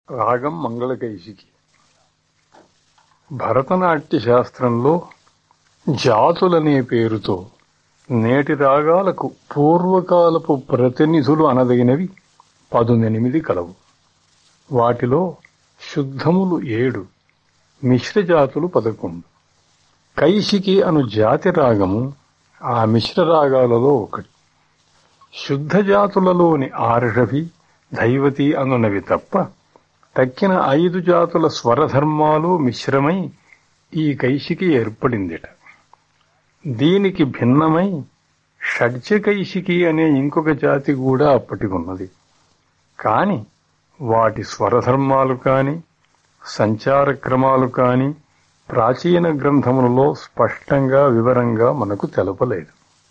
రాగం మంగళకైశికి భరతనాట్య శాస్త్రంలో జాతులనే పేరుతో నేటి రాగాలకు పూర్వకాలపు ప్రతినిధులు అనదగినవి పదునెనిమిది కలవు వాటిలో శుద్ధములు ఏడు మిశ్ర జాతులు పదకొండు కైశికి అను జాతి రాగము ఆ మిశ్ర రాగాలలో ఒకటి శుద్ధ జాతులలోని ఆర్షవి దైవతి అనునవి తప్ప తక్కిన ఐదు జాతుల స్వరధర్మాలు మిశ్రమై ఈ కైశికి ఏర్పడిందిట దీనికి భిన్నమై షడ్జకైశికి అనే ఇంకొక జాతి కూడా అప్పటికున్నది కాని వాటి స్వరధర్మాలు కాని సంచార క్రమాలు కాని ప్రాచీన గ్రంథములలో స్పష్టంగా వివరంగా మనకు తెలపలేదు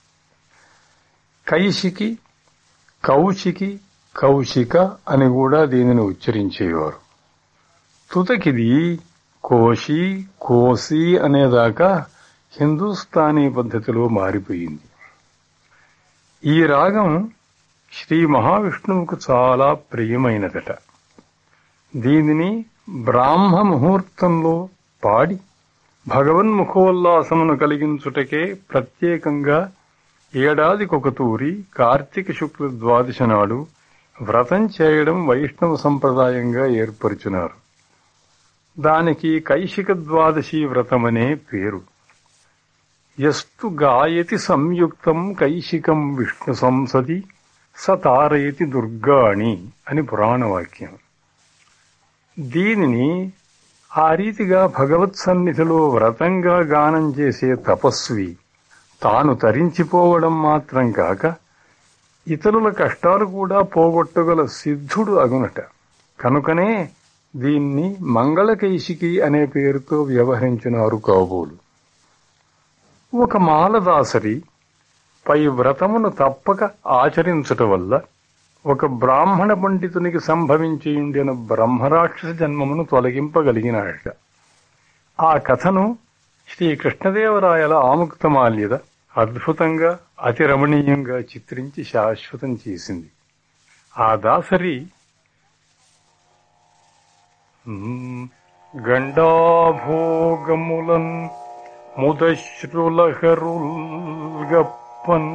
కైశికి కౌశికి కౌశిక అని కూడా దీనిని ఉచ్చరించేవారు తుతకిది కోశి కోసి అనేదాకా హిందూస్థానీ పద్ధతిలో మారిపోయింది ఈ రాగం శ్రీ మహావిష్ణువుకు చాలా ప్రియమైనదట దీనిని బ్రాహ్మ ముహూర్తంలో పాడి భగవన్ముఖోల్లాసమును కలిగించుటకే ప్రత్యేకంగా ఏడాదికొక తూరి కార్తీక శుక్ల ద్వాదశి నాడు వ్రతం చేయడం వైష్ణవ సంప్రదాయంగా ఏర్పరిచినారు దానికి కైశిక ద్వాదశి వ్రతమనే పేరు ఎస్తు గాయతి సంయుక్తం కైశికం విష్ణు సంసది స తారయతి దుర్గాణి అని పురాణవాక్యం దీనిని ఆ రీతిగా భగవత్ సన్నిధిలో వ్రతంగా గానం చేసే తపస్వి తాను తరించిపోవడం మాత్రం కాక ఇతరుల కష్టాలు కూడా పోగొట్టగల సిద్ధుడు అగునట కనుకనే దీన్ని మంగళకైశికి అనే పేరుతో వ్యవహరించినారు కాబోలు ఒక మాలదాసరి పై వ్రతమును తప్పక ఆచరించుట వల్ల ఒక బ్రాహ్మణ పండితునికి సంభవించి ఉండిన బ్రహ్మరాక్షస జన్మమును తొలగింపగలిగినాడట ఆ కథను శ్రీ కృష్ణదేవరాయల ఆముక్తమాల్యద అద్భుతంగా అతి రమణీయంగా చిత్రించి శాశ్వతం చేసింది ఆ దాసరి గండాభోగములన్ ముదశ్రులహరుల్గప్పన్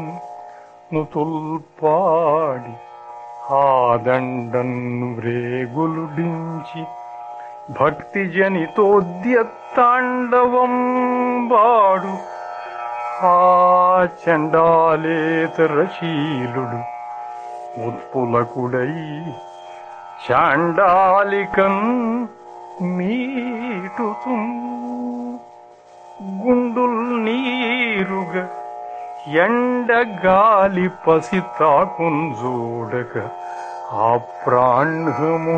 నుతుల్పాడి ఆదండన్ వ్రేగులుడించి భక్తి జనితోద్యత్తాండవం బాడు ఆ చండాలేతరశీలుడు ఉత్పులకుడై చాండాలికన్ మీటుతు గుండుల్ నీరుగ ఎండగాలి పసి తాకుంజూడక ఆ ప్రాణము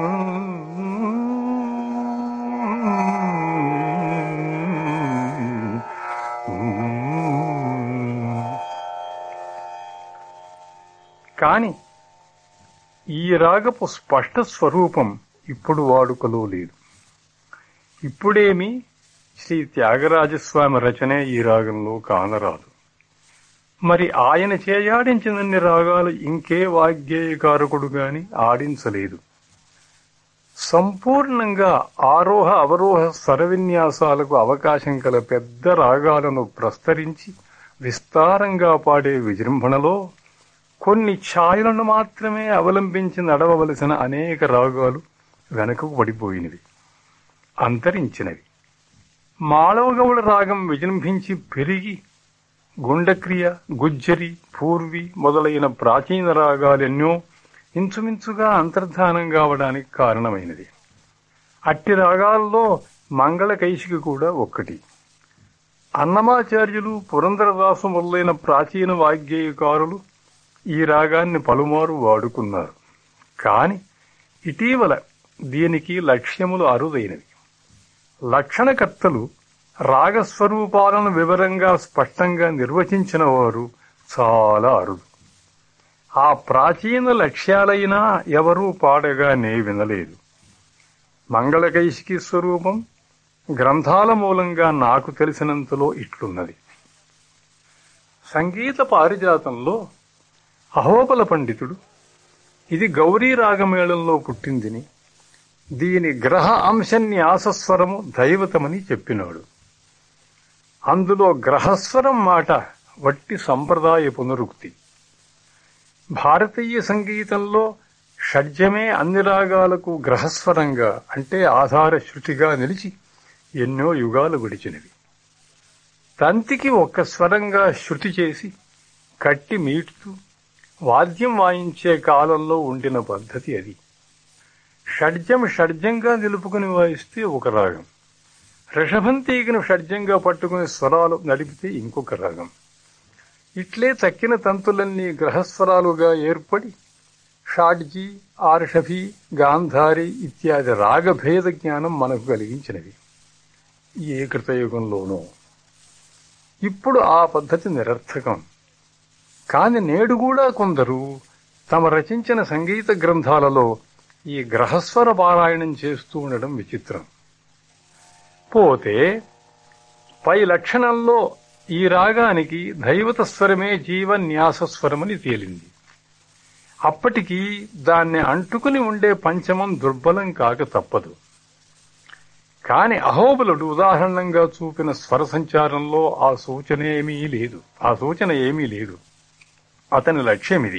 కాని ఈ రాగపు స్పష్ట స్వరూపం ఇప్పుడు వాడుకలో లేదు ఇప్పుడేమి శ్రీ త్యాగరాజస్వామి రచనే ఈ రాగంలో కానరాదు మరి ఆయన చేయాడించినన్ని రాగాలు ఇంకే వాగ్గేయకారకుడు గాని ఆడించలేదు సంపూర్ణంగా ఆరోహ అవరోహ స్వరవిన్యాసాలకు అవకాశం కల పెద్ద రాగాలను ప్రస్తరించి విస్తారంగా పాడే విజృంభణలో కొన్ని ఛాయలను మాత్రమే అవలంబించి నడవవలసిన అనేక రాగాలు వెనకకు పడిపోయినవి అంతరించినవి మాళవగౌడ రాగం విజృంభించి పెరిగి గుండక్రియ గుజ్జరి పూర్వి మొదలైన ప్రాచీన రాగాలెన్నో ఇంచుమించుగా అంతర్ధానం కావడానికి కారణమైనది అట్టి రాగాల్లో మంగళ కైశికి కూడా ఒక్కటి అన్నమాచార్యులు పురంధరదాసు మొదలైన ప్రాచీన వాగ్గేయకారులు ఈ రాగాన్ని పలుమారు వాడుకున్నారు కాని ఇటీవల దీనికి లక్ష్యములు అరుదైనవి లక్షణకర్తలు రాగస్వరూపాలను వివరంగా స్పష్టంగా నిర్వచించిన వారు చాలా అరుదు ఆ ప్రాచీన లక్ష్యాలైనా ఎవరూ పాడగా నే వినలేదు మంగళకైశికి స్వరూపం గ్రంథాల మూలంగా నాకు తెలిసినంతలో ఇట్లున్నది సంగీత పారిజాతంలో అహోబల పండితుడు ఇది గౌరీ రాగమేళంలో పుట్టిందిని దీని గ్రహ అంశన్యాసస్వరము దైవతమని చెప్పినాడు అందులో గ్రహస్వరం మాట వట్టి సంప్రదాయ పునరుక్తి భారతీయ సంగీతంలో షడ్జమే అన్ని రాగాలకు గ్రహస్వరంగా అంటే ఆధార శృతిగా నిలిచి ఎన్నో యుగాలు గడిచినవి తంతికి ఒక్క స్వరంగా శృతి చేసి కట్టి మీటుతూ వాద్యం వాయించే కాలంలో ఉండిన పద్ధతి అది షడ్జం షడ్జంగా నిలుపుకుని వాయిస్తే ఒక రాగం రిషభం తీగను షడ్జంగా పట్టుకుని స్వరాలు నడిపితే ఇంకొక రాగం ఇట్లే తక్కిన తంతులన్నీ గ్రహస్వరాలుగా ఏర్పడి షాడ్జీ ఆర్షభి గాంధారి ఇత్యాది రాగభేద జ్ఞానం మనకు కలిగించినవి ఏ కృతయుగంలోనూ ఇప్పుడు ఆ పద్ధతి నిరర్థకం కాని నేడు కూడా కొందరు తమ రచించిన సంగీత గ్రంథాలలో ఈ గ్రహస్వర పారాయణం చేస్తూ ఉండడం విచిత్రం పోతే పై లక్షణంలో ఈ రాగానికి దైవత స్వరమే జీవన్యాసస్వరమని తేలింది అప్పటికి దాన్ని అంటుకుని ఉండే పంచమం దుర్బలం కాక తప్పదు కాని అహోబలుడు ఉదాహరణంగా చూపిన స్వర సంచారంలో ఆ సూచన ఏమీ లేదు ఆ సూచన ఏమీ లేదు అతని లక్ష్యం ఇది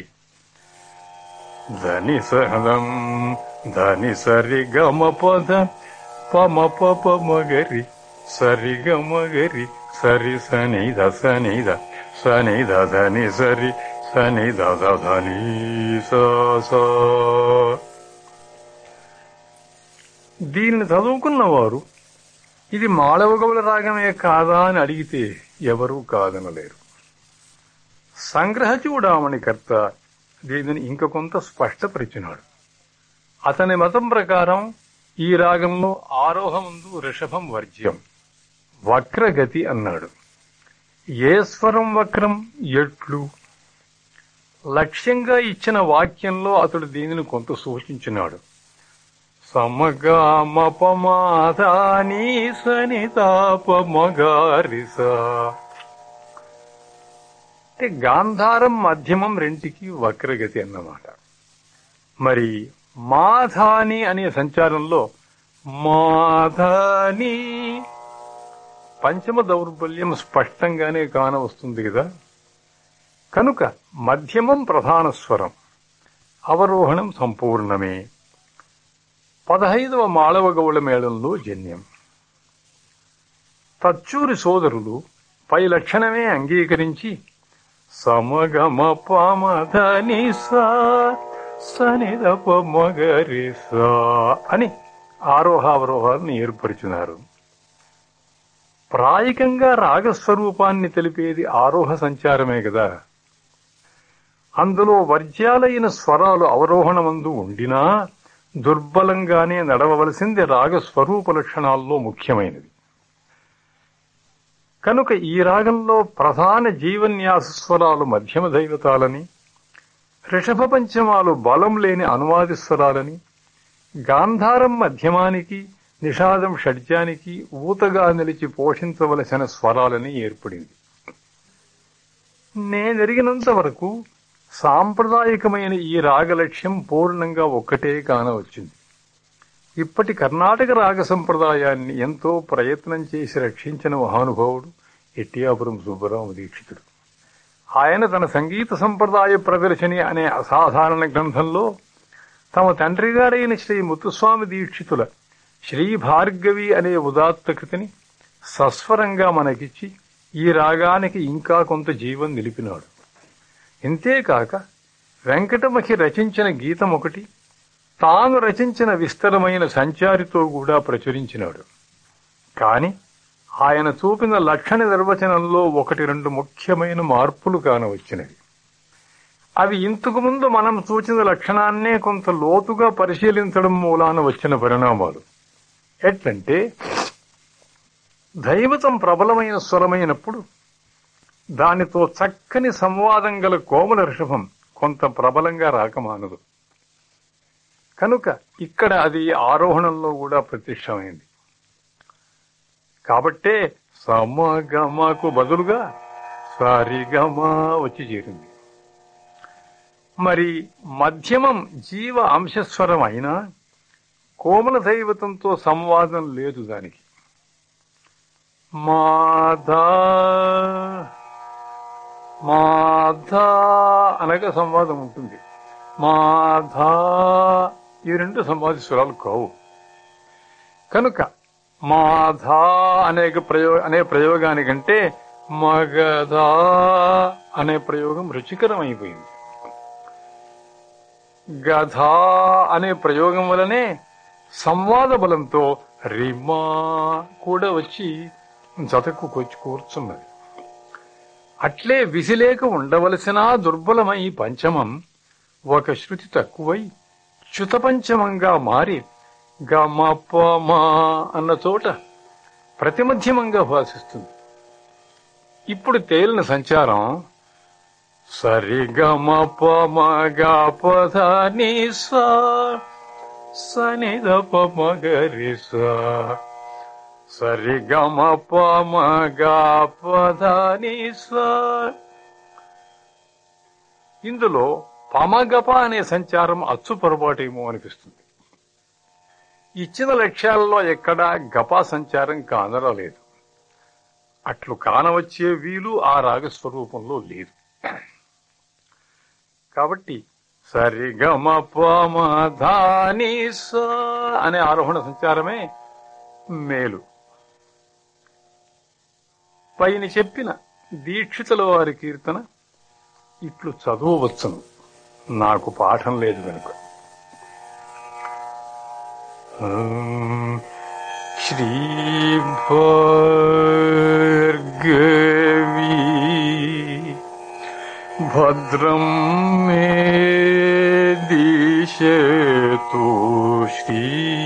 ధని సహదం ధని సరి గమ పద పమ పప మగరి సరి గమ గరి సరి సని ద సని ద సని ద ధని సరి సని ద ద ధని స స. దీనిని చదువుకున్నవారు ఇది మాళవగౌల రాగమే కాదా అని అడిగితే ఎవరూ కాదనలేరు సంగ్రహ చూడామణి కర్త దీనిని ఇంక కొంత స్పష్టపరిచినాడు అతని మతం ప్రకారం ఈ రాగంలో ఆరోహముందు రిషభం వర్జ్యం వక్రగతి అన్నాడు ఏ స్వరం వక్రం ఎట్లు లక్ష్యంగా ఇచ్చిన వాక్యంలో అతడు దీనిని కొంత సూచించినాడు సమగామపమాధాని సనితాపమగారిస అంటే గాంధారం మధ్యమం రెంటికి వక్రగతి అన్నమాట మరి మాధాని అనే సంచారంలో మాధాని పంచమ దౌర్బల్యం స్పష్టంగానే కానవస్తుంది కదా కనుక మధ్యమం ప్రధాన స్వరం అవరోహణం సంపూర్ణమే పదహైదవ మాళవ గౌళ మేళంలో జన్యం తచ్చూరి సోదరులు పై లక్షణమే అంగీకరించి సమగమ పమధని సనిదప మగరి సా అని ఆరోహావరోహాలను ఏర్పరిచినారు ప్రాయికంగా రాగస్వరూపాన్ని తెలిపేది ఆరోహ సంచారమే కదా అందులో వర్జ్యాలైన స్వరాలు అవరోహణమందు ఉండినా దుర్బలంగానే నడవవలసింది రాగ స్వరూప లక్షణాల్లో ముఖ్యమైనది కనుక ఈ రాగంలో ప్రధాన జీవన్యాస స్వరాలు మధ్యమ దైవతాలని రిషభ పంచమాలు బలం లేని అనువాది స్వరాలని గాంధారం మధ్యమానికి నిషాదం షడ్జానికి ఊతగా నిలిచి పోషించవలసిన స్వరాలని ఏర్పడింది నేనెరిగినంత వరకు సాంప్రదాయకమైన ఈ రాగలక్ష్యం పూర్ణంగా ఒక్కటే కానవచ్చింది ఇప్పటి కర్ణాటక రాగ సంప్రదాయాన్ని ఎంతో ప్రయత్నం చేసి రక్షించిన మహానుభావుడు ఎట్టియాపురం సుబ్బరామ దీక్షితుడు ఆయన తన సంగీత సంప్రదాయ ప్రదర్శని అనే అసాధారణ గ్రంథంలో తమ తండ్రి గారైన శ్రీ ముత్తుస్వామి దీక్షితుల శ్రీ భార్గవి అనే ఉదాత్త కృతిని సస్వరంగా మనకిచ్చి ఈ రాగానికి ఇంకా కొంత జీవం నిలిపినాడు ఇంతేకాక వెంకటమఖి రచించిన గీతం ఒకటి తాను రచించిన విస్తరమైన సంచారితో కూడా ప్రచురించినాడు కాని ఆయన చూపిన లక్షణ నిర్వచనంలో ఒకటి రెండు ముఖ్యమైన మార్పులు కానవచ్చినవి అవి ఇంతకు ముందు మనం చూచిన లక్షణాన్నే కొంత లోతుగా పరిశీలించడం మూలాన వచ్చిన పరిణామాలు ఎట్లంటే దైవతం ప్రబలమైన స్వరమైనప్పుడు దానితో చక్కని సంవాదం గల కోమల ఋషభం కొంత ప్రబలంగా రాకమానదు కనుక ఇక్కడ అది ఆరోహణంలో కూడా ప్రత్యక్షమైంది కాబట్టే సమగమకు బదులుగా సారిగమ వచ్చి చేరింది మరి మధ్యమం జీవ అంశస్వరం అయినా కోమల దైవతంతో సంవాదం లేదు దానికి మాధా మాధా అనగా సంవాదం ఉంటుంది మాధా ఈ రెండు సంవాది స్వరాలు కావు కనుక మాధా అనే ప్రయోగ అనే ప్రయోగానికంటే మగధా అనే ప్రయోగం రుచికరం అయిపోయింది గధా అనే ప్రయోగం వలనే సంవాద బలంతో రిమా కూడా వచ్చి జతకు కొచ్చి కూర్చున్నది అట్లే విసిలేక ఉండవలసిన దుర్బలమై పంచమం ఒక శృతి తక్కువై చ్యుతపంచమంగా మారి గమపమా అన్న చోట ప్రతిమధ్యమంగా భాషిస్తుంది ఇప్పుడు తేలిన సంచారం సరిగమపమగపధని సనిదపమగరి సరిగమపమగపధని ఇందులో పమగప అనే సంచారం అచ్చు పొరపాటేమో అనిపిస్తుంది ఇచ్చిన లక్ష్యాలలో ఎక్కడా గపా సంచారం కానరలేదు అట్లు కానవచ్చే వీలు ఆ రాగస్వరూపంలో లేదు కాబట్టి సరిగమ పమధాని అనే ఆరోహణ సంచారమే మేలు పైన చెప్పిన దీక్షితుల వారి కీర్తన ఇట్లు చదువవచ్చును నాకు పాఠం లేదు కనుక శ్రీ భార్గవీ భద్రం మే దిశతు శ్రీ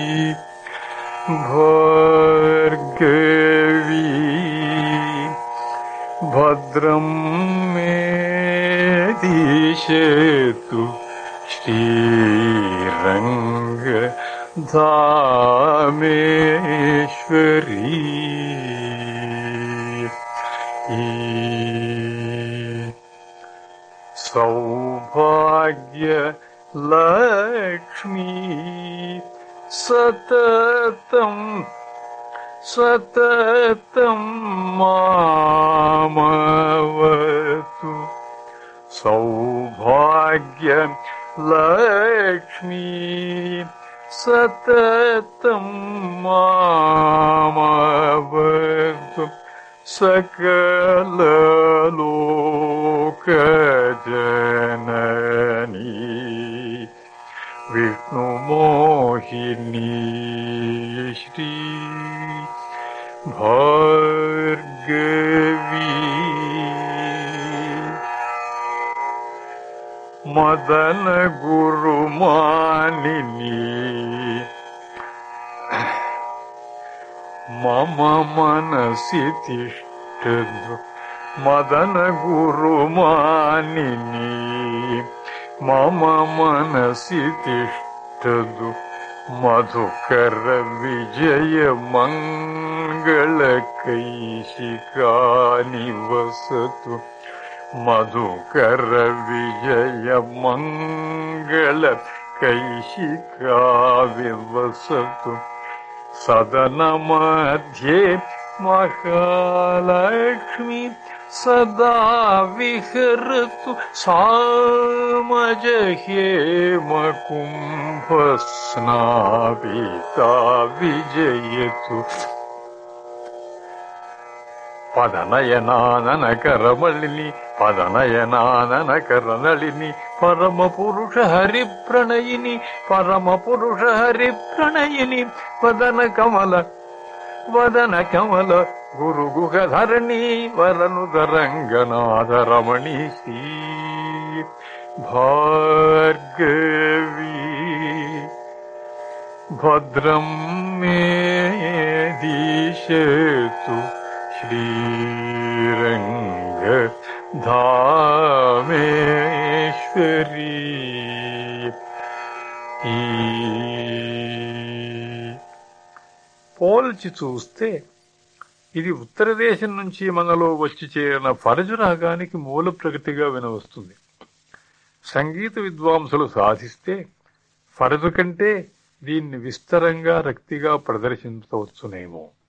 భార్గవీ భద్రం మే దిశతు శ్రీరంగ ధామేశ్వరీ సౌభాగ్య లక్ష్మీ సతతం సతతం మామవతు సౌభాగ్య లక్ష్మీ సతతం మామవతు సకలలోకజననీ విష్ణుమోహినీ శ్రీ భార్గవీ మదన గురుమానిని మమ మనసి తిష్టదు మదన గురుమానిని మమ మనసి తిష్టదు మధుకర విజయ మంగళ కైశికాని వసతు మధుకర విజయ మంగళ కైశికా వివసతు సదన మధ్యే మహాలక్ష్మి సదా విహరతు సామజ హేమకుంభస్నాపితా విజయతు పదనయనానన కరమళిని పదనయనానన కరనళిని పరమ పురుష హరి ప్రణయిని పరమ పురుష హరి ప్రణయిని వదన కమల వదన కమల గురు గుహధరణి వరను రంగనాథరమణి శ్రీ భార్గవీ భద్రం మే దీశతు శ్రీరంగ ధామేశ్వరీ ఈ పోల్చి చూస్తే ఇది ఉత్తర దేశం నుంచి మనలో వచ్చి చేరిన ఫరజు రాగానికి మూల ప్రగతిగా వినవస్తుంది సంగీత విద్వాంసులు సాధిస్తే ఫరజు కంటే దీన్ని విస్తరంగా రక్తిగా ప్రదర్శించవచ్చునేమో